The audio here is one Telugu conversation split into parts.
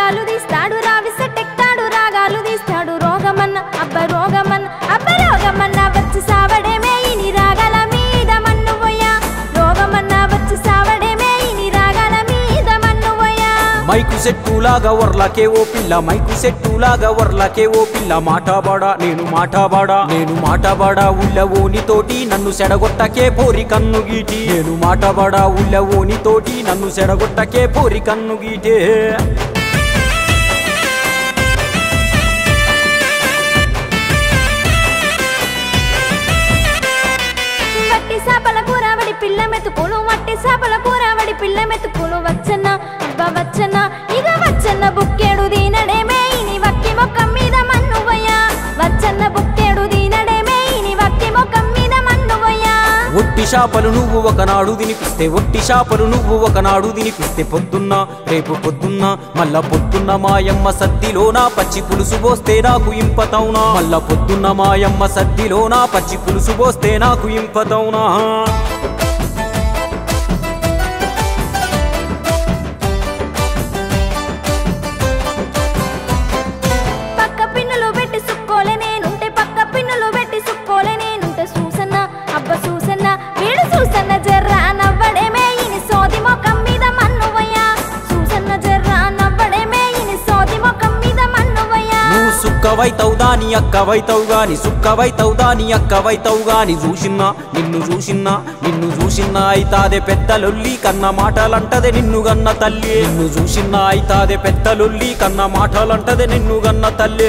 రాగాలు తీస్తాడు రావిసెట్టెక్తాడు రాగాలు తీస్తాడు రోగమన్న అబ్బ రోగమన్న అబ్బ రోగమన్న వచ్చి సావడేమే ఇని రాగాల మీద మన్ను పోయా రోగమన్న వచ్చి సావడేమే ఇని రాగాల మీద మన్ను పోయా మైకు సెట్టులాగా వర్లకే ఓ పిల్ల మైకు సెట్టులాగా వర్లకే ఓ పిల్ల మాటాబాడా నేను మాటాబాడా నేను మాటాబాడా ఉల్లవోని తోటి నన్ను సెడగొట్టకే పోరి కన్ను గీటి నేను మాటాబాడా ఉల్లవోని తోటి నన్ను సెడగొట్టకే పోరి కన్ను గీటే వట్టి చేపల కూర వడి పిల్ల మెతుకులు వట్టి చేపల కూర వడి పిల్ల మెతుకులు వచ్చన్న అబ్బ వచ్చన్న ఇక వచ్చన్న బుక్కేడు దీనడేమే ఇని వక్కి మొక్కం మీద మన్ను పోయా వచ్చన్న బుక్కేడు దీనడేమే ఇని వక్కి మొక్కం మీద మన్ను పోయా ఒట్టి చేపలు నువ్వు ఒకనాడు తినిపిస్తే ఒట్టి చేపలు నువ్వు ఒకనాడు తినిపిస్తే పొద్దున్న రేపు పొద్దున్న మళ్ళా పొద్దున్న మాయమ్మ సద్దిలోనా పచ్చి పులుసు పోస్తే నాకు ఇంపతౌనా మళ్ళా పొద్దున్న మాయమ్మ సద్దిలోనా పచ్చి పులుసు పోస్తే నాకు ఇంపతౌనా పక్క పిన్నులు పెట్టి సుక్కోలే నేనుంటే పక్క పిన్నులు పెట్టి సుక్కోలే నేనుంటే చూసన్న అబ్బ చూసన్న వీడు చూసన్న జర్రా నవ్వడేమే ఇని సోది మొక్కం మీద మన్ను పోయా చూసన్న జర్రా నవ్వడేమే ఇని సోది మొక్కం మీద మన్ను పోయా నువ్వు సుక్కవైతవు దాని అక్కవైతవు గాని సుక్కవైతవు దాని అక్కవైతవు గాని చూసిన్నా నిన్ను చూసిన్నా నిన్ను చూసిన్నా అయితాదే పెద్ద లొల్లి కన్న మాటలంటదే నిన్ను గన్న తల్లి నిన్ను చూసిన్నా అయితాదే పెద్ద లొల్లి కన్న మాటలంటదే నిన్ను గన్న తల్లి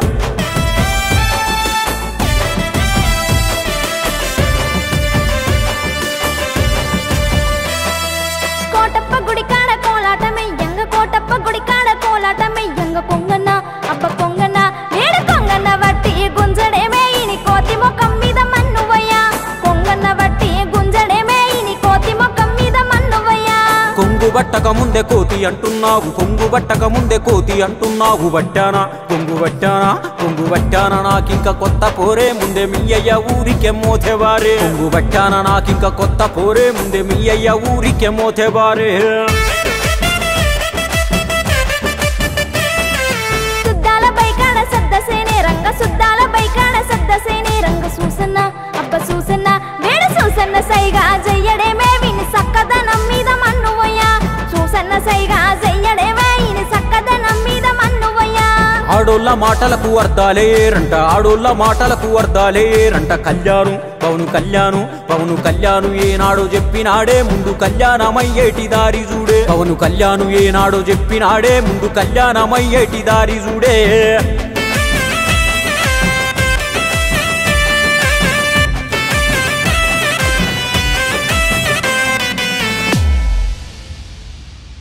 కోటప్ప గుడి కాడ కోలాట మెయ్యంగ కోటప్ప గుడి కాడ కోలాట మెయ్యంగ కొంగన్న అబ్బ కొంగన్న వేడు కొంగన్న వట్టి గుంజడేమే ఇని కోతి మొక్కం మీద మన్ను పోయా కొంగన్న వట్టి గుంజడేమే ఇని కోతి మొక్కం మీద మన్ను పోయా కొంగు బట్టక ముందే కోతి అంటున్నావు కొంగు బట్టక ముందే కోతి అంటున్నావు బట్టానా కొంగు బట్టానా కొంగు బట్టానా నాకింక కొత్త పోరే ముందే మీ అయ్య ఊరికే మోతేవారే కొంగు బట్టానా నాకింక కొత్త పోరే ముందే మీ అయ్య ఊరికే మోతేవారే సుద్దాల బైకాడ సద్దసేనే రంగ సుద్దాల బైకాడ సద్దసేనే రంగ సూసన్న అబ్బ సూసన్న వేడు సూసన్న సైగా జయ్యడేమే విని సక్కదనం మీద మన్ను పోయా సూసన్న సైగా జయ్యడేమే ఇని సక్కదనం మీద మన్ను పోయా ఆడోళ్ళ మాటలకు అర్థాలేరంట ఆడోళ్ళ మాటలకు అర్థాలేరంట కళ్యాణం పవను కళ్యాణు పవను కళ్యాణు ఏనాడో చెప్పినాడే ముందు కళ్యాణమయ్యేటి దారి చూడే పవను కళ్యాణు ఏనాడో చెప్పినాడే ముందు కళ్యాణమయ్యేటి దారి చూడే